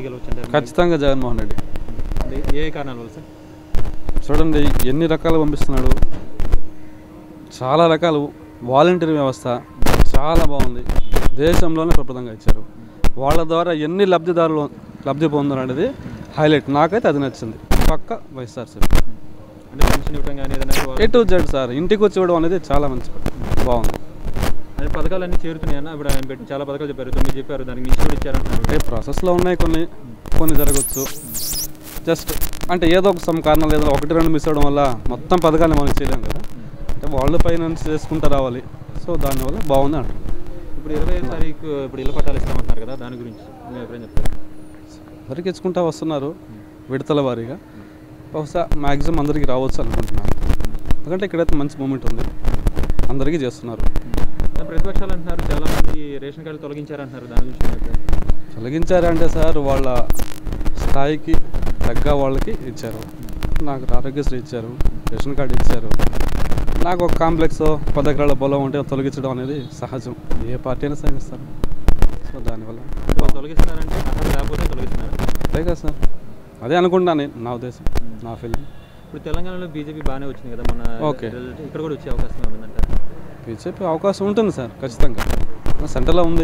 గెలవచ్చంటారు ఖచ్చితంగా జగన్మోహన్ రెడ్డి అంటే ఏ కారణాల వల్ల సార్ చూడండి ఎన్ని రకాలు పంపిస్తున్నాడు చాలా రకాలు వాలంటీర్ వ్యవస్థ చాలా బాగుంది దేశంలోనే ప్రప్రదంగా ఇచ్చారు వాళ్ళ ద్వారా ఎన్ని లబ్ధిదారులు లబ్ధి పొందారు అనేది హైలైట్ నాకైతే అది నచ్చింది పక్క వైఎస్ఆర్సీపీ అంటే పెన్షన్ ఇవ్వడం కానీ ఏదైనా ఏ టు జెడ్ సార్ ఇంటికి వచ్చి ఇవ్వడం అనేది చాలా మంచి పని. బాగుంది అదే పథకాలన్నీ చేరుతున్నాయన్న ఇప్పుడు ఆయన పెట్టి చాలా పథకాలు చెప్పారు తొమ్మిది చెప్పారు దానికి మించి కూడా ఇచ్చారంటున్నారు అంటే ప్రాసెస్లో ఉన్నాయి కొన్ని కొన్ని జరగచ్చు జస్ట్ అంటే ఏదో ఒక సమ్ కారణాలు ఏదో ఒకటి రెండు మిస్ అవ్వడం వల్ల మొత్తం పథకాన్ని మనం చేయలేం కదా అంటే వాళ్ళు పై నుంచి చేసుకుంటూ రావాలి సో దానివల్ల బాగుంది అంటారు ఇప్పుడు ఇరవై ఐదు తారీఖు ఇప్పుడు ఇళ్ళ పట్టాలు ఇస్తామంటున్నారు కదా దాని గురించి మీ అభిప్రాయం చెప్తారు అందరికి ఇచ్చుకుంటూ వస్తున్నారు విడతల వారీగా బహుశా మ్యాక్సిమం అందరికీ రావచ్చు అనుకుంటున్నాను ఎందుకంటే ఇక్కడైతే మంచి మూమెంట్ ఉంది అందరికీ చేస్తున్నారు ప్రతిపక్షాలు అంటున్నారు చాలా మంది రేషన్ కార్డు తొలగించారంటున్నారు దాని గురించి మీ అభిప్రాయం తొలగించారంటే సార్ వాళ్ళ స్థాయికి తగ్గ వాళ్ళకి ఇచ్చారు నాకు ఆరోగ్యశ్రీ ఇచ్చారు రేషన్ కార్డు ఇచ్చారు నాకు ఒక కాంప్లెక్స్ పది ఎకరాల పొలం ఉంటే తొలగించడం అనేది సహజం ఏ పార్టీ అయినా సహిస్తారు సో దానివల్ల అంటే వాళ్ళు తొలగిస్తున్నారంటే అర్హత లేకపోతే తొలగిస్తున్నారు అంతే కదా సార్ అదే అనుకుంటున్నాను నేను నా ఉద్దేశం నా ఫీలింగ్ ఇప్పుడు తెలంగాణలో బీజేపీ బాగానే వచ్చింది కదా మన ఓకే. ఇక్కడ కూడా వచ్చే అవకాశం ఉందంటారు బీజేపీ అవకాశం ఉంటుంది సార్ ఖచ్చితంగా సెంటర్లో ఉంది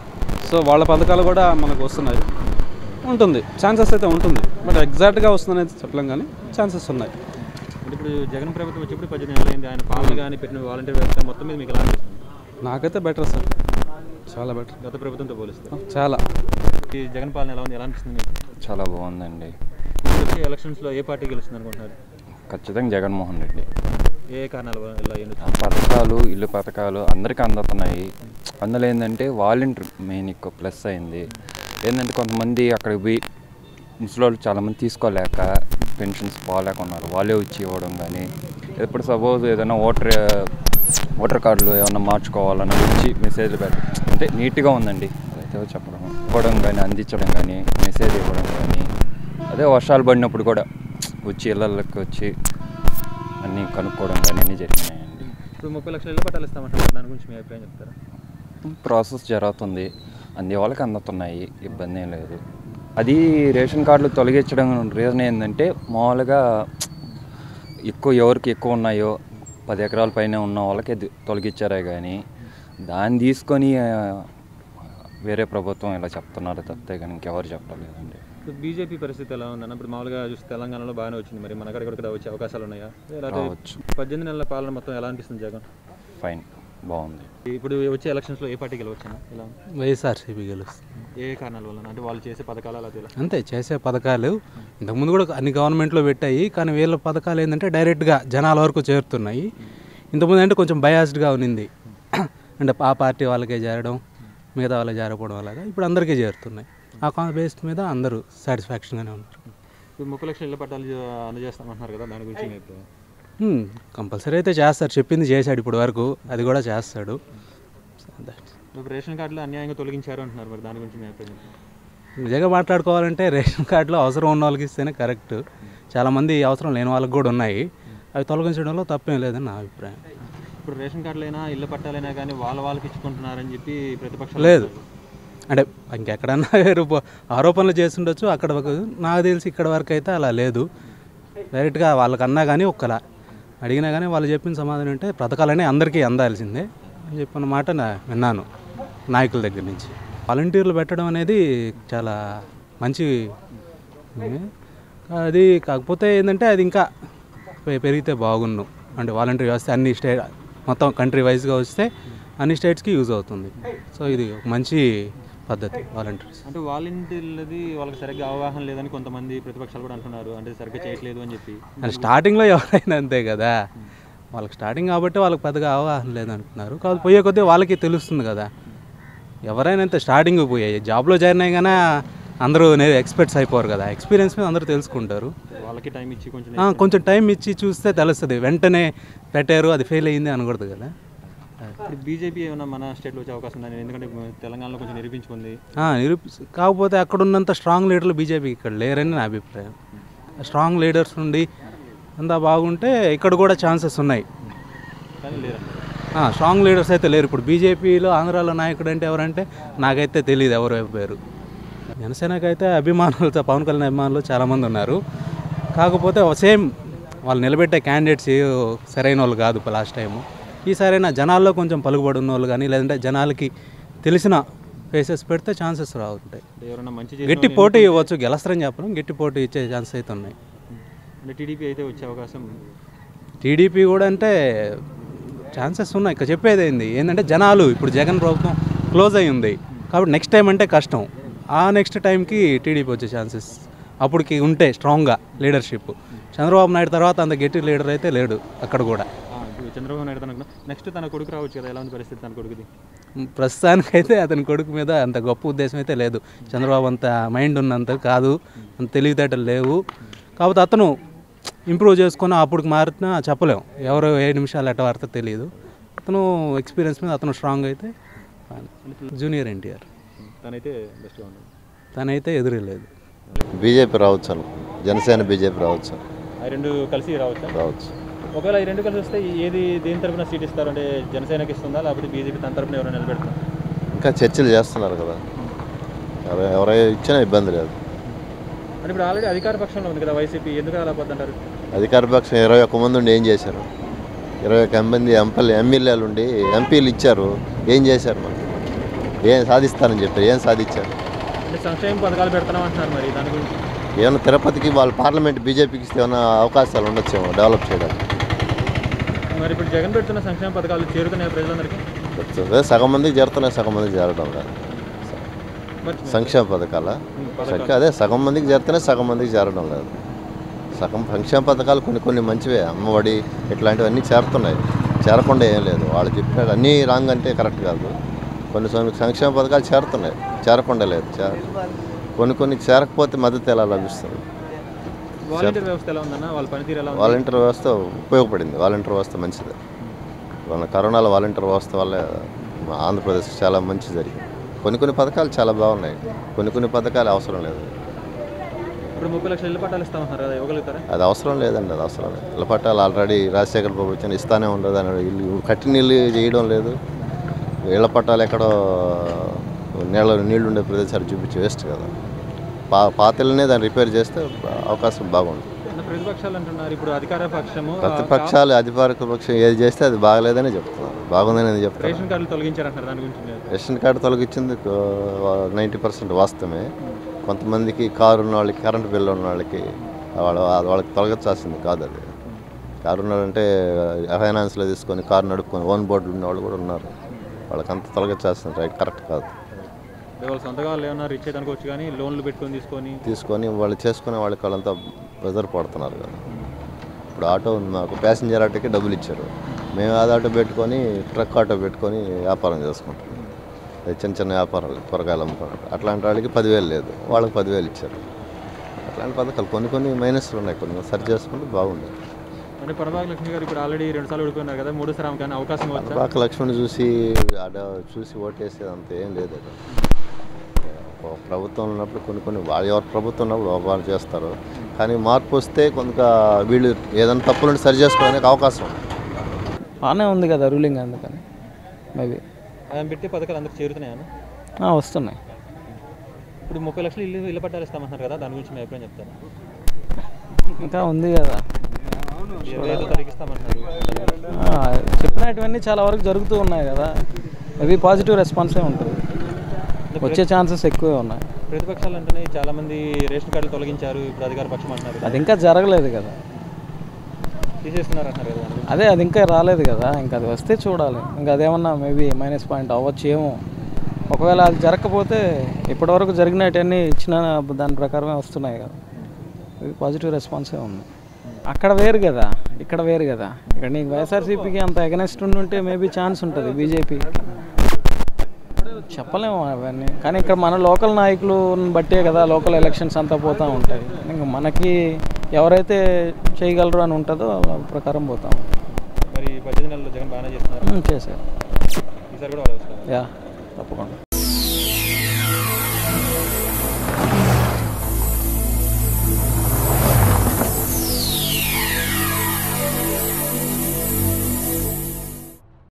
సో వాళ్ళ పథకాలు కూడా మనకు వస్తున్నాయి ఉంటుంది ఛాన్సెస్ అయితే ఉంటుంది బట్ ఎగ్జాక్ట్గా వస్తుందనేది చెప్పలేం కానీ ఛాన్సెస్ ఉన్నాయి అంటే ఇప్పుడు జగన్ ప్రభుత్వం వచ్చేప్పుడు పద్దెనిమిది నెలలు అయింది ఆయన పాలన కానీ పెట్టిన వాలంటీర్ వ్యవస్థ మొత్తం మీద మీకు ఎలా అనిపిస్తుంది నాకైతే బెటర్ సార్ చాలా బెటర్ గత ప్రభుత్వంతో పోలిస్తే చాలా ఈ జగన్ పాలన ఎలా ఉంది ఎలా అనిపిస్తుంది మీకు చాలా బాగుందండి ఇప్పుడు వచ్చే ఎలక్షన్స్లో ఏ పార్టీ గెలుస్తుంది అనుకుంటున్నారు ఖచ్చితంగా జగన్మోహన్ రెడ్డి ఏ కారణాల వల్ల ఇలా ఎందుకు ఆ పథకాలు ఇల్లు పథకాలు అందరికీ అందుతున్నాయి అందులో ఏంటంటే వాలంటీర్ మెయిన్ ఎక్కువ ప్లస్ అయింది ఏంటంటే కొంతమంది అక్కడికి పోయి ముసలోళ్ళు చాలామంది తీసుకోలేక పెన్షన్స్ పోలేక ఉన్నారు వాళ్ళే వచ్చి ఇవ్వడం కానీ ఎప్పుడు సపోజ్ ఏదైనా ఓటర్ ఓటర్ కార్డులు ఏమైనా మార్చుకోవాలన్నా వచ్చి మెసేజ్లు పెట్ట అంటే నీట్గా ఉందండి అదైతే చెప్పడం ఇవ్వడం కానీ అందించడం కానీ మెసేజ్ ఇవ్వడం కానీ అదే వర్షాలు పడినప్పుడు కూడా వచ్చి ఇళ్ళకి వచ్చి అన్నీ కనుక్కోవడం కానీ అన్నీ జరిగినాయండి ఇప్పుడు ముప్పై లక్షల ఇళ్ళ పట్టాలు ఇస్తామంటారు దాని గురించి మీ అభిప్రాయం చెప్తారా ప్రాసెస్ జరుగుతుంది అందే వాళ్ళకి అందుతున్నాయి ఇబ్బంది ఏం లేదు అది రేషన్ కార్డులు తొలగించడం రీజన్ ఏంటంటే మామూలుగా ఎక్కువ ఎవరికి ఎక్కువ ఉన్నాయో పది ఎకరాల పైన ఉన్న వాళ్ళకి అది తొలగించారే కానీ దాన్ని తీసుకొని ఆ, వేరే ప్రభుత్వం ఇలా చెప్తున్నారు తప్పితే కానీ ఇంకెవరు చెప్పలేదండి ఇప్పుడు బీజేపీ పరిస్థితి ఎలా ఉందన్న ఇప్పుడు మామూలుగా చూస్తే తెలంగాణలో బాగానే వచ్చింది మరి మన కాడ కూడా వచ్చే అవకాశాలు ఉన్నాయా లేకపోతే రావచ్చు. పద్దెనిమిది నెలల పాలన మొత్తం ఎలా అనిపిస్తుంది జగన్ ఫైన్ బాగుంది ఇప్పుడు వచ్చే ఎలక్షన్స్లో ఏ పార్టీ గెలవచ్చునా ఇలా ఉంది? వైఎస్ఆర్సీపీ గెలుస్తుంది ఏ కారణాల వల్ల అంటే వాళ్ళు చేసే పథకాలు అలా ఇలా అంతే చేసే పథకాలు ఇంతకుముందు కూడా అన్ని గవర్నమెంట్లో పెట్టాయి కానీ వీళ్ళ పథకాలు ఏంటంటే డైరెక్ట్గా జనాల వరకు చేరుతున్నాయి ఇంతకుముందు అంటే కొంచెం బయాస్డ్గా ఉన్నింది అంటే ఆ పార్టీ వాళ్ళకే చేరడం మిగతా వాళ్ళకి చేరకపోవడం అలాగా ఇప్పుడు అందరికీ చేరుతున్నాయి ఆ కా బేస్ మీద అందరూ సాటిస్ఫాక్షన్గానే ఉన్నారు ఇప్పుడు ముప్పై లక్షల ఇళ్ళ పట్టాలు అందజేస్తామంటున్నారు కదా దాని గురించి మీ అభిప్రాయం కంపల్సరీ అయితే చేస్తారు చెప్పింది చేశాడు ఇప్పుడు వరకు అది కూడా చేస్తాడు That's- ఇప్పుడు రేషన్ కార్డులు అన్యాయంగా తొలగించారు అంటున్నారు మరి దాని గురించి మీ అభిప్రాయం నిజంగా మాట్లాడుకోవాలంటే రేషన్ కార్డులో అవసరం ఉన్న వాళ్ళకి ఇస్తేనే కరెక్ట్ చాలామంది అవసరం లేని వాళ్ళకి కూడా ఉన్నాయి అవి తొలగించడంలో తప్పేం లేదని నా అభిప్రాయం ఇప్పుడు రేషన్ కార్డులైనా ఇళ్ళ పట్టాలైనా కానీ వాళ్ళ వాళ్ళకి ఇచ్చుకుంటున్నారని చెప్పి ప్రతిపక్షాలు లేదు అంటున్నారు. అంటే ఇంకెక్కడన్నా రూప- ఆరోపణలు చేస్తుండొచ్చు అక్కడ వరకు నాకు తెలిసి ఇక్కడ వరకు అయితే అలా లేదు డైరెక్ట్గా వాళ్ళకన్నా కానీ ఒక్కలా అడిగినా కానీ వాళ్ళు చెప్పిన సమాధానం అంటే పథకాలనే అందరికీ అందాల్సిందే అని చెప్పిన మాట నా విన్నాను నాయకుల దగ్గర నుంచి వాలంటీర్లు పెట్టడం అనేది చాలా మంచి ఇది. అది కాకపోతే ఏంటంటే అది ఇంకా పె- పెరిగితే బాగున్ను అంటే వాలంటీర్ వ్యవస్థ అన్ని స్టే మొత్తం కంట్రీ వైజ్గా వస్తే అన్ని స్టేట్స్కి యూజ్ అవుతుంది సో ఇది ఒక మంచి పద్ధతి వాలంటీర్స్ అంటే వాలంటీర్లది వాళ్ళకి సరిగ్గా అవగాహన లేదని కొంతమంది ప్రతిపక్షాలు కూడా అంటున్నారు అంటే సరిగ్గా చేయట్లేదు అని చెప్పి అంటే స్టార్టింగ్లో ఎవరైనా అంతే కదా వాళ్ళకి స్టార్టింగ్ కాబట్టి వాళ్ళకి పెద్దగా అవగాహన లేదంటున్నారు కాదు పోయే కొద్దీ వాళ్ళకి తెలుస్తుంది కదా ఎవరైనా అంతే స్టార్టింగ్ పోయాయి జాబ్లో జాయిన్ అయ్యగానే అందరూ ఎక్స్పర్ట్స్ అయిపోరు కదా ఎక్స్పీరియన్స్ మీద అందరూ తెలుసుకుంటారు వాళ్ళకి టైం ఇచ్చి కొంచెం ఆ, కొంచెం టైం ఇచ్చి చూస్తే తెలుస్తుంది వెంటనే పెట్టారు అది ఫెయిల్ అయ్యింది అనకూడదు కదా ఇప్పుడు బీజేపీ ఏమైనా మన స్టేట్లో వచ్చే అవకాశం ఉందని ఎందుకంటే తెలంగాణలో కొంచెం నిరూపించుకుంది ఆ, నిరూపి కాకపోతే అక్కడ ఉన్నంత స్ట్రాంగ్ లీడర్లు బీజేపీ ఇక్కడ లేరని నా అభిప్రాయం స్ట్రాంగ్ లీడర్స్ ఉండి అంతా బాగుంటే ఇక్కడ కూడా ఛాన్సెస్ ఉన్నాయి కానీ లేరంటారు ఆ, స్ట్రాంగ్ లీడర్స్ అయితే లేరు ఇప్పుడు బీజేపీలో ఆంధ్రాలో నాయకుడు అంటే ఎవరంటే నాకైతే తెలియదు ఎవరు పేరు జనసేనకి అయితే అభిమానులు పవన్ కళ్యాణ్ అభిమానులు చాలామంది ఉన్నారు కాకపోతే సేమ్ వాళ్ళు నిలబెట్టే క్యాండిడేట్స్ సరైన వాళ్ళు కాదు లాస్ట్ టైము ఈసారైనా జనాల్లో కొంచెం పలుకుబడి ఉన్న వాళ్ళు కానీ లేదంటే జనాలకి తెలిసిన ఫేసెస్ పెడితే ఛాన్సెస్ రావుంటాయి అంటే ఎవరైనా మంచి చేసిన గట్టి పోటీ ఇవ్వచ్చు గెలస్తారని చెప్పడం గట్టి పోటీ ఇచ్చే ఛాన్సెస్ అయితే ఉన్నాయి అంటే టీడీపీ అయితే వచ్చే అవకాశం టీడీపీ కూడా అంటే ఛాన్సెస్ ఉన్నాయి ఇక చెప్పేది ఏంది ఏంటంటే జనాలు ఇప్పుడు జగన్ ప్రభుత్వం క్లోజ్ అయి ఉంది కాబట్టి నెక్స్ట్ టైం అంటే కష్టం ఆ నెక్స్ట్ టైంకి టీడీపీ వచ్చే ఛాన్సెస్ అప్పటికి ఉంటే స్ట్రాంగ్గా లీడర్షిప్ చంద్రబాబు నాయుడు తర్వాత అంత గట్టి లీడర్ అయితే లేడు అక్కడ కూడా ఆ, ఇప్పుడు చంద్రబాబు నాయుడు తనకు నెక్స్ట్ తన కొడుకు రావచ్చు కదా ఎలా ఉంది పరిస్థితి తన కొడుకుది ప్రస్తుతానికైతే అతని కొడుకు మీద అంత గొప్ప ఉద్దేశం అయితే లేదు చంద్రబాబు అంత మైండ్ ఉన్నంత కాదు అంత తెలివితేటలు లేవు కాకపోతే అతను ఇంప్రూవ్ చేసుకొని అప్పుడు మారినా చెప్పలేం ఎవరు ఏ నిమిషాలు ఎట్ట వాడితే తెలియదు అతను ఎక్స్పీరియన్స్ మీద అతను స్ట్రాంగ్ అయితే జూనియర్ ఎన్టీఆర్ తనైతే బెస్ట్గా ఉంది తనైతే ఎదురలేదు బీజేపీ రావచ్చు అను జనసేన బీజేపీ రావచ్చు ఆ రెండు కలిసి రావచ్చా రావచ్చు ఒకవేళ ఈ రెండు కలిసి వస్తే ఏది దేని తరపున సీట్ ఇస్తారు అంటే జనసేనకి ఇస్తుందా లేకపోతే బీజేపీ తన తరపున ఎవరైనా నిలబెడతారు ఇంకా చర్చలు చేస్తున్నారు కదా ఎవరు- ఎవరైనా ఇచ్చినా ఇబ్బంది లేదు అంటే ఇప్పుడు ఆల్రెడీ అధికార పక్షంలో ఉంది కదా వైసీపీ ఎందుకు అలా పోతుంటారు అధికార పక్షం ఇరవై ఒక్క మంది ఉండి ఏం చేశారు ఇరవై ఒక్క మంది ఎంపీలు ఎమ్మెల్యేలు ఉండి ఎంపీలు ఇచ్చారు ఏం చేశారు మరి ఏం సాధిస్తారని చెప్పారు ఏం సాధించారు అంటే సంక్షేమ పథకాలు పెడతాం అంటున్నారు మరి దాని గురించి ఏమైనా తిరుపతికి వాళ్ళ పార్లమెంట్ బీజేపీకి ఇస్తే ఏమైనా అవకాశాలు ఉండొచ్చేమో డెవలప్ చేయడానికి మరి ఇప్పుడు జగన్ పెడుతున్న సంక్షేమ పథకాలు చేరుతున్నాయి ప్రజలందరికీ అదే సగం మందికి చేరుతున్నాయి సగం మందికి చేరడం లేదు మరి సంక్షేమ పథకాల సంఖ్య అదే సగం మందికి చేరుతూనే సగం మందికి చేరడం లేదు సగం సంక్షేమ పథకాలు కొన్ని కొన్ని మంచివే అమ్మఒడి ఇట్లాంటివన్నీ చేరుతున్నాయి చేరకుండా ఏం లేదు వాళ్ళు చెప్పినట్టు అన్నీ రాంగ్ అంటే కరెక్ట్ కాదు కొన్ని కొన్ని సంక్షేమ పథకాలు చేరుతున్నాయి చేరకుండా లేదు చే- కొన్ని కొన్ని చేరకపోతే మద్దతు ఎలా లభిస్తుంది వాలంటీర్ వ్యవస్థ ఎలా ఉందన్న వాళ్ళ పనితీరు ఎలా ఉంది వాలంటీర్ వ్యవస్థ ఉపయోగపడింది వాలంటీర్ వ్యవస్థ మంచిది మన కరోనాలో వాలంటీర్ వ్యవస్థ వల్ల మా ఆంధ్రప్రదేశ్ చాలా మంచి జరిగింది కొన్ని కొన్ని పథకాలు చాలా బాగున్నాయి కొన్ని కొన్ని పథకాలు అవసరం లేదు ఇప్పుడు ముప్పై లక్షల ఇల్లు పట్టాలు ఇస్తామంటున్నారు కదా ఇవ్వగలుగుతారా అది అవసరం లేదండి అది అవసరం లేదు ఇళ్ళ పట్టాలు ఆల్రెడీ రాజశేఖర ప్రభుత్వం ఇస్తానే ఉండదు అని ఇల్లు కట్టి నీళ్ళు చేయడం లేదు ఇళ్ళ పట్టాలు ఎక్కడో నీళ్ళ నీళ్ళు ఉండే ప్రదేశాలు చూపించి వేస్ట్ కదా పా పాతలనే దాన్ని రిపేర్ చేస్తే అవకాశం బాగుంటుంది అంటే ప్రతిపక్షాలు అంటున్నారు ఇప్పుడు అధికార పక్షము ఆ, ప్రతిపక్షాలు అధికారిక పక్షం ఏది చేస్తే అది బాగలేదని చెప్తున్నారు బాగుందని చెప్తారు రేషన్ కార్డులు తొలగించారంటున్నారు దాని గురించి లేదు. రేషన్ కార్డు తొలగించింది నైంటీ పర్సెంట్ వాస్తవమే కొంతమందికి కారు ఉన్న వాళ్ళకి కరెంటు బిల్లు ఉన్న వాళ్ళకి వాళ్ళ వాళ్ళకి తొలగించాల్సింది కాదు అది కారు ఉన్న వాళ్ళంటే ఫైనాన్స్లో తీసుకొని కారు నడుపుకొని ఓన్ బోర్డు ఉన్న వాళ్ళు కూడా ఉన్నారు వాళ్ళకి అంత తొలగించాల్సింది రైట్ కరెక్ట్ కాదు అంటే వాళ్ళ సొంతగా వాళ్ళు ఏమన్నా రిచ్ అనుకోవచ్చు కానీ లోన్లు పెట్టుకొని తీసుకొని తీసుకొని వాళ్ళు చేసుకునే వాళ్ళకి వాళ్ళంతా ప్రెజర్ పడుతున్నారు కదా ఇప్పుడు ఆటో ఉంది మాకు ప్యాసింజర్ ఆటోకి డబ్బులు ఇచ్చారు మేము అది ఆటో పెట్టుకొని ట్రక్ ఆటో పెట్టుకొని వ్యాపారం చేసుకుంటాం అది చిన్న చిన్న వ్యాపారాలు కూరగాయలు అమ్ముకున్నాడు అట్లాంటి వాళ్ళకి పదివేలు లేదు వాళ్ళకి పదివేలు ఇచ్చారు అట్లాంటి పథకాలు కొన్ని కొన్ని మైనస్లు ఉన్నాయి కొన్ని సరి చేసుకుంటే బాగుండేది అంటే పరభాగ లక్ష్మి గారు ఇప్పుడు ఆల్రెడీ రెండు సార్లు ఓడిపోయినారు కదా మూడు సార్లు కానీ అవకాశం వచ్చా పాక లక్ష్మణ్ చూసి ఆడ చూసి ఓటేసేది అంత ఏం లేదు అది. ఒక ప్రభుత్వం ఉన్నప్పుడు కొన్ని కొన్ని వాళ్ళు ఎవరు ప్రభుత్వం ఉన్నప్పుడు వాళ్ళు చేస్తారు కానీ మార్పు వస్తే కొంత వీళ్ళు ఏదైనా తప్పులను సరి చేసుకోవడానికి అవకాశం ఉంది బాగానే ఉంది కదా రూలింగ్ అందుకని మేబీ ఆయన పెట్టే పథకాలు అందరికి చేరుతున్నాయని వస్తున్నాయి ఇప్పుడు ముప్పై లక్షలు ఇల్లు ఇల్లు పట్టాలు ఇస్తామంటున్నారు కదా దాని గురించి మీ అభిప్రాయం చెప్తాను ఇంకా ఉంది కదా ఇరవై ఐదో తారీఖు ఇస్తామంటున్నారు ఆ, చెప్పినటువన్నీ చాలా వరకు జరుగుతూ ఉన్నాయి కదా మేబీ పాజిటివ్ రెస్పాన్సే ఉంటుంది వచ్చే ఛాన్సెస్ ఎక్కువే ఉన్నాయి ప్రతిపక్షాలు అంటేనే చాలా మంది రేషన్ కార్డులు తొలగించారు ఇప్పుడు అధికార పక్షం అంటున్నారు అది ఇంకా జరగలేదు కదా తీసేస్తున్నారు అంటున్నారు కదా దాని అదే అది ఇంకా రాలేదు కదా ఇంకా అది వస్తే చూడాలి ఇంకా అదేమన్నా మేబీ మైనస్ పాయింట్ అవ్వచ్చు ఏమో ఒకవేళ అది జరగకపోతే ఇప్పటివరకు జరిగినవన్నీ ఇచ్చిన దాని ప్రకారమే వస్తున్నాయి కదా ఇది పాజిటివ్ రెస్పాన్సే ఉంది అక్కడ వేరు కదా ఇక్కడ వేరు కదా ఇక్కడ నీకు వైఎస్ఆర్సీపీకి అంత ఎగనెస్ట్ ఉంటే మేబీ ఛాన్స్ ఉంటుంది బీజేపీ చెప్పలేము అవన్నీ కానీ ఇక్కడ మన లోకల్ నాయకులు బట్టే కదా లోకల్ ఎలక్షన్స్ అంతా పోతూ ఉంటాయి ఇంకా మనకి ఎవరైతే చేయగలరు అని ఉంటుందో వాళ్ళ ప్రకారం పోతాం మరి పద్దెనిమిది నెలల్లో జగన్ బాగానే చేస్తున్నారు చేశారు ఈసారి కూడా వాళ్ళు వస్తారు యా తప్పకుండా